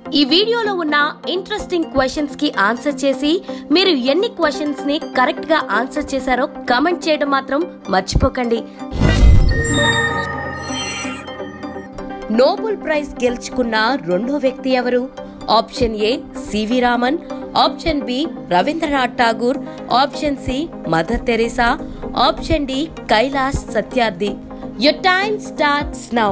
ఈ వీడియోలో ఉన్న ఇంట్రెస్టింగ్ క్వశ్చన్స్ కి ఆన్సర్ చేసి మీరు ఎన్ని క్వశ్చన్స్ ని కరెక్ట్ గా ఆన్సర్ చేశారో కమెంట్ చేయడం మాత్రం మర్చిపోకండి నోబెల్ ప్రైజ్ గెలుచుకున్న రెండో వ్యక్తి ఎవరు option A C V Raman option B Rabindranath Tagore option C mother Teresa option D Kailash Satyarthi your time starts now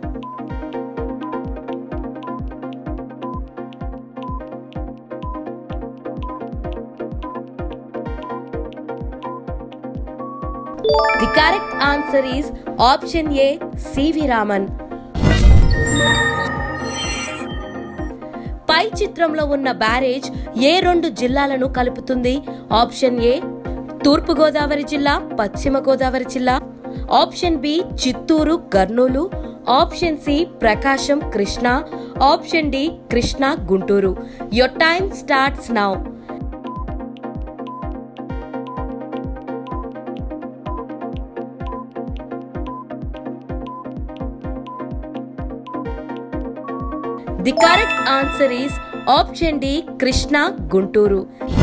the correct answer is option A C V Raman పై చిత్రంలో ఉన్న బ్యారేజ్ ఏ రెండు జిల్లాలను కలుపుతుంది ఆప్షన్ ఏ తూర్పు గోదావరి జిల్లా పశ్చిమ గోదావరి జిల్లా option B Chittoor Kurnool option C Prakasam Krishna option D Krishna Guntur your time starts now the correct answer is option D Krishna Guntur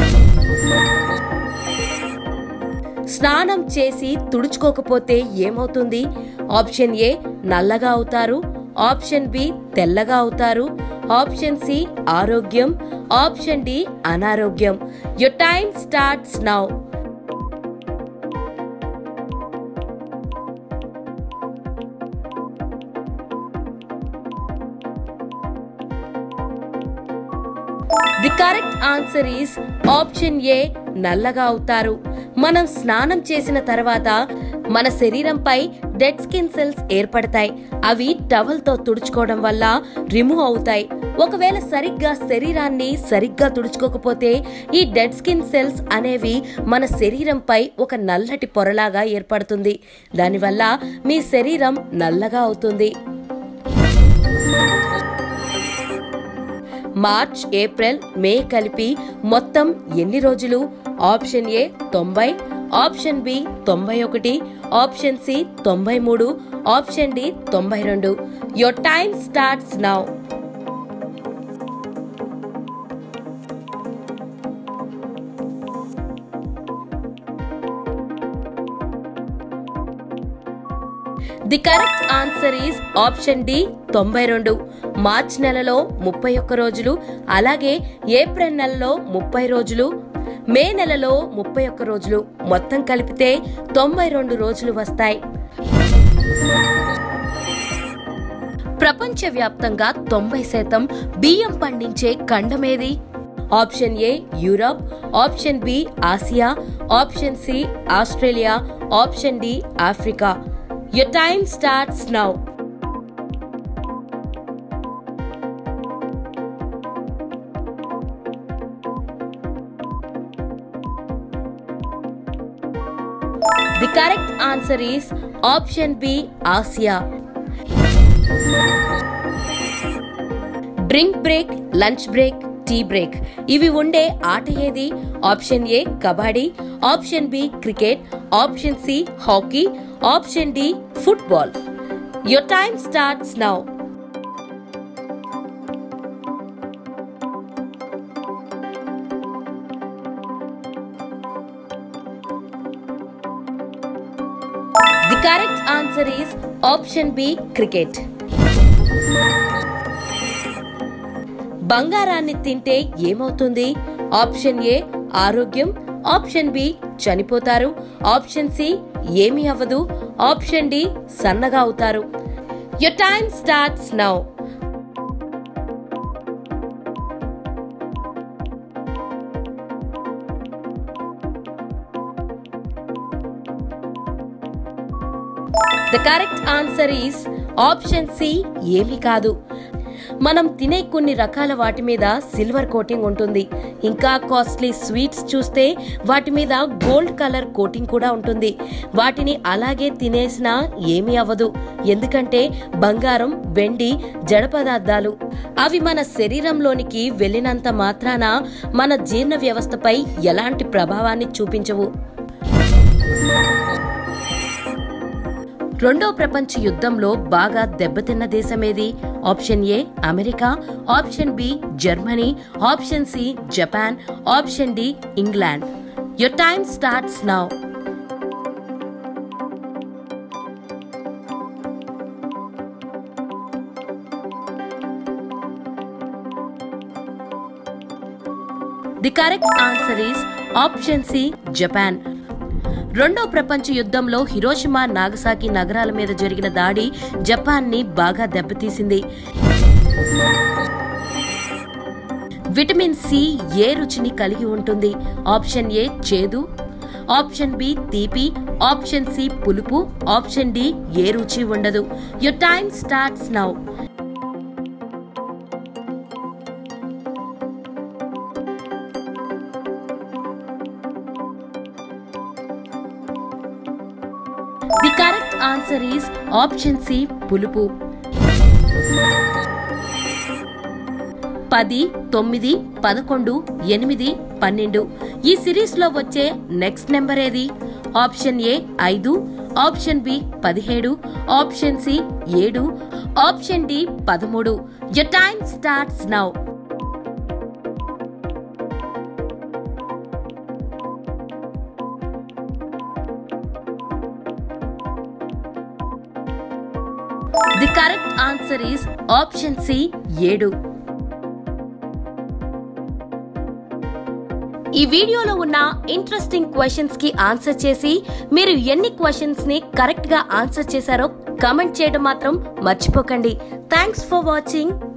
స్నానం చేసి తుడుచుకోకపోతే ఏమవుతుంది ఆప్షన్ ఏ నల్లగా అవుతారు ఆప్షన్ బి తెల్లగా అవుతారు ఆప్షన్ సి ఆరోగ్యం ఆప్షన్ డి అనారోగ్యం your time starts now the correct answer is option A నల్లగా అవుతారు మనం స్నానం చేసిన తర్వాత మన శరీరంపై డెడ్ స్కిన్ సెల్స్ ఏర్పడతాయి అవి టవల్ తో తుడుచుకోవడం వల్ల రిమూవ్ అవుతాయి ఒకవేళ సరిగ్గా శరీరాన్ని సరిగ్గా తుడుచుకోకపోతే ఈ డెడ్ స్కిన్ సెల్స్ అనేవి మన శరీరంపై ఒక నల్లటి పొరలాగా ఏర్పడుతుంది దానివల్ల మీ శరీరం నల్లగా అవుతుంది మార్చ్ ఏప్రిల్ మే కలిపి మొత్తం ఎన్ని రోజులు ఆప్షన్ ఏ తొంభై ఆప్షన్ బి తొంభై ఒకటి ఆప్షన్ సి తొంభై మూడు ఆప్షన్ డి తొంభై రెండు your time starts now the correct answer is option D తొంభై రెండు మార్చ్ నెలలో ముప్పై ఒక్క రోజులు అలాగే ఏప్రిల్ నెలలో ముప్పై రోజులు మే నెలలో ముప్పై ఒక్క రోజులు మొత్తం కలిపితే తొంభై రెండు రోజులు వస్తాయి ప్రపంచవ్యాప్తంగా తొంభై శాతం బియ్యం పండించే ఖండమేది option A Europe option B Asia option C Australia option D Africa Your time starts now. The correct answer is option B Asia. Drink break lunch break tea break ఇవి ఉండే ఆట ఏది option A kabaddi option B cricket option C hockey option D football your time starts now the correct answer is option B cricket బంగారాన్ని తింటే ఏమవుతుంది option A ఆరోగ్యం option B చనిపోతారు option C ఏమీ అవ్వదు ఆప్షన్ డి సన్నగా అవుతారు your time starts now the correct answer is option C ఏమీ కాదు మనం తినే కొన్ని రకాల వాటి మీద సిల్వర్ కోటింగ్ ఉంటుంది ఇంకా కాస్ట్లీ స్వీట్స్ చూస్తే వాటి మీద గోల్డ్ కలర్ కోటింగ్ కూడా ఉంటుంది వాటిని అలాగే తినేసినా ఏమీ అవ్వదు ఎందుకంటే బంగారం వెండి జడ పదార్థాలు అవి మన శరీరంలోనికి వెళ్ళినంత మాత్రాన మన జీర్ణ వ్యవస్థపై ఎలాంటి ప్రభావాన్ని చూపించవు రెండో ప్రపంచ యుద్ధంలో బాగా దెబ్బతిన్న దేశమేది option A America option B Germany option C Japan option D England your time starts now the correct answer is option C Japan రెండో ప్రపంచ యుద్ధంలో హిరోషిమా నాగసాకి నగరాల మీద జరిగిన దాడి జపాన్ ని బాగా దెబ్బతీసింది విటమిన్ సి ఏ రుచిని కలిగి ఉంటుంది ఆప్షన్ ఏ చేదు ఆప్షన్ బి తీపి ఆప్షన్ సి పులుపు ఆప్షన్ డి ఏ రుచి ఉండదు your time starts now the correct answer is option C పులుపు పది తొమ్మిది పదకొండు ఎనిమిది పన్నెండు ఈ సిరీస్ లో వచ్చే నెక్స్ట్ నెంబర్ ఏది ఆప్షన్ ఏ ఐదు ఆప్షన్ బి పదిహేడు ఆప్షన్ సి ఏడు ఆప్షన్ డి పదమూడు your time starts now the correct answer is option C ఏడు ఈ వీడియోలో ఉన్న ఇంట్రెస్టింగ్ క్వశ్చన్స్ కి ఆన్సర్ చేసి మీరు ఎన్ని క్వశ్చన్స్ ని కరెక్ట్ గా ఆన్సర్ చేశారో కామెంట్ చేయడం మాత్రం మర్చిపోకండి థ్యాంక్స్ ఫర్ వాచింగ్